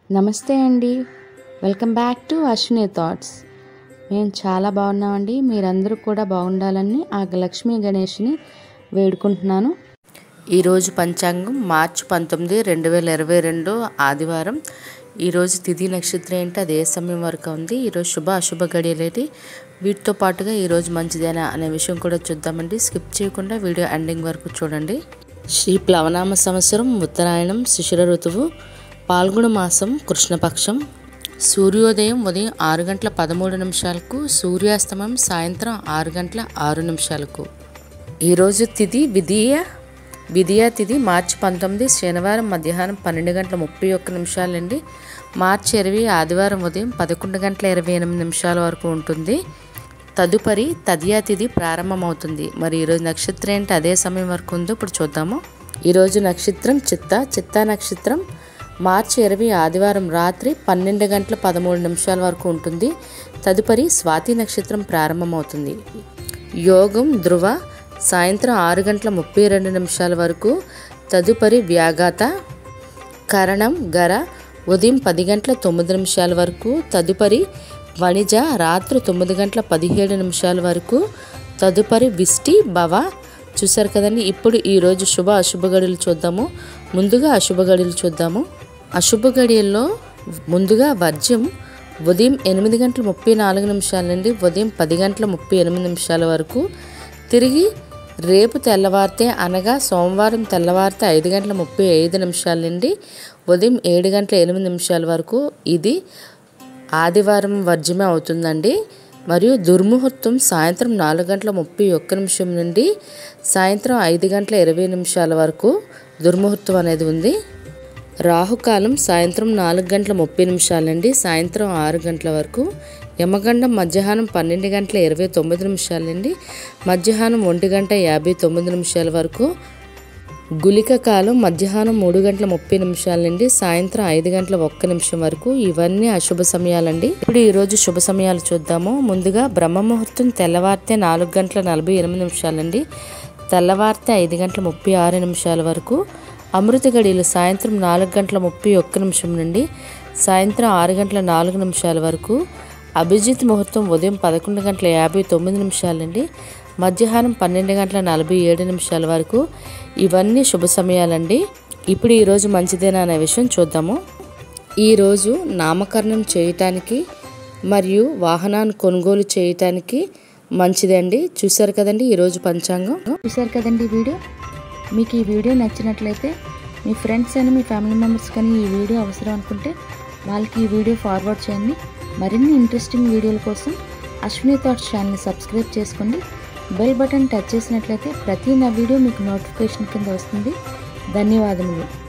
నమస్తే అండి welcome back to Ashwini thoughts మేము చాలా బాగున్నామండి మీరందరూ కూడా బాగుండాలని ఆ లక్ష్మీ గణేష్ని వేడుకుంటున్నాను ఈరోజు పంచాంగం మార్చి పంతొమ్మిది రెండు వేల ఇరవై రెండు ఆదివారం ఈరోజు తిథి నక్షత్రం ఏంటి అది ఏ సమయం వరకు ఉంది ఈరోజు శుభ అశుభ గడియలేటి వీటితో పాటుగా ఈరోజు మంచిదేనా అనే విషయం కూడా చూద్దామండి స్కిప్ చేయకుండా వీడియో ఎండింగ్ వరకు చూడండి శ్రీ ప్లవనామ సంవత్సరం ఉత్తరాయణం శిశిర ఋతువు పాల్గొన మాసం కృష్ణపక్షం సూర్యోదయం ఉదయం ఆరు గంటల పదమూడు నిమిషాలకు సూర్యాస్తమయం సాయంత్రం ఆరు గంటల ఆరు నిమిషాలకు ఈరోజు తిథి విధియ విధియ తిథి మార్చి పంతొమ్మిది శనివారం మధ్యాహ్నం పన్నెండు గంటల ముప్పై ఒక్క నిమిషాలండి మార్చి ఇరవై ఆదివారం ఉదయం పదకొండు గంటల ఇరవై ఎనిమిది నిమిషాల వరకు ఉంటుంది తదుపరి తదియా తిథి ప్రారంభమవుతుంది మరి ఈరోజు నక్షత్రం ఏంటి అదే సమయం వరకు ఉందో ఇప్పుడు చూద్దాము ఈరోజు నక్షత్రం చిత్త చిత్తా నక్షత్రం మార్చి ఇరవై ఆదివారం రాత్రి పన్నెండు గంటల పదమూడు నిమిషాల వరకు ఉంటుంది తదుపరి స్వాతి నక్షత్రం ప్రారంభమవుతుంది యోగం ధృవ సాయంత్రం ఆరు గంటల ముప్పై రెండు నిమిషాల వరకు తదుపరి వ్యాఘాత కరణం గర ఉదయం పది గంటల తొమ్మిది నిమిషాల వరకు తదుపరి వణిజ రాత్రి తొమ్మిది గంటల పదిహేడు నిమిషాల వరకు తదుపరి విష్టి భవ చూసారు కదండి ఇప్పుడు ఈరోజు శుభ అశుభ గడియలు చూద్దాము ముందుగా అశుభ గడియలు చూద్దాము అశుభ గడియల్లో ముందుగా వర్జ్యం ఉదయం ఎనిమిది గంటల ముప్పై నాలుగు నిమిషాల నుండి ఉదయం పది గంటల ముప్పై ఎనిమిది నిమిషాల వరకు తిరిగి రేపు తెల్లవారితే అనగా సోమవారం తెల్లవారితే ఐదు గంటల ముప్పై ఐదు నిమిషాల నుండి ఉదయం ఏడు గంటల ఎనిమిది నిమిషాల వరకు ఇది ఆదివారం వర్జమే అవుతుందండి మరియు దుర్ముహూర్తం సాయంత్రం నాలుగు గంటల ముప్పై ఒక్క నిమిషం నుండి సాయంత్రం ఐదు గంటల ఇరవై నిమిషాల వరకు దుర్ముహూర్తం అనేది ఉంది రాహుకాలం సాయంత్రం నాలుగు గంటల ముప్పై నిమిషాల నుండి సాయంత్రం ఆరు గంటల వరకు యమగండం మధ్యాహ్నం పన్నెండు గంటల ఇరవై తొమ్మిది నిమిషాల నుండి మధ్యాహ్నం ఒంటి గంట యాభై తొమ్మిది నిమిషాల వరకు గులిక కాలం మధ్యాహ్నం మూడు గంటల ముప్పై నిమిషాల నుండి సాయంత్రం ఐదు గంటల ఒక్క నిమిషం వరకు ఇవన్నీ అశుభ సమయాలండి ఇప్పుడు ఈరోజు శుభ సమయాలు చూద్దాము ముందుగా బ్రహ్మ ముహూర్తం తెల్లవారితే నాలుగు గంటల నలభై ఎనిమిది నిమిషాలండి తెల్లవారితే ఐదు గంటల ముప్పై ఆరు నిమిషాల వరకు అమృత గడియలు సాయంత్రం నాలుగు గంటల ముప్పై ఒక్క నిమిషం నుండి సాయంత్రం ఆరు గంటల నాలుగు నిమిషాల వరకు అభిజిత్ ముహూర్తం ఉదయం పదకొండు గంటల యాభై తొమ్మిది నిమిషాల నుండి మధ్యాహ్నం పన్నెండు గంటల నలభై ఏడు నిమిషాల వరకు ఇవన్నీ శుభ సమయాలండి ఇప్పుడు ఈరోజు మంచిదేనా అనే విషయం చూద్దాము ఈరోజు నామకరణం చేయటానికి మరియు వాహనాన్ని కొనుగోలు చేయటానికి మంచిదండి చూసారు కదండి ఈరోజు పంచాంగం చూసారు కదండి ఈ వీడియో మీకు ఈ వీడియో నచ్చినట్లయితే మీ ఫ్రెండ్స్ అని మీ ఫ్యామిలీ మెంబర్స్ కానీ ఈ వీడియో అవసరం అనుకుంటే వాళ్ళకి ఈ వీడియో ఫార్వర్డ్ చేయండి మరిన్ని ఇంట్రెస్టింగ్ వీడియోల కోసం అశ్విని థాట్స్ ఛానల్ని సబ్స్క్రైబ్ చేసుకోండి బెల్ బటన్ టచ్ చేసినట్లయితే ప్రతి నా వీడియో మీకు నోటిఫికేషన్ కింద వస్తుంది ధన్యవాదములు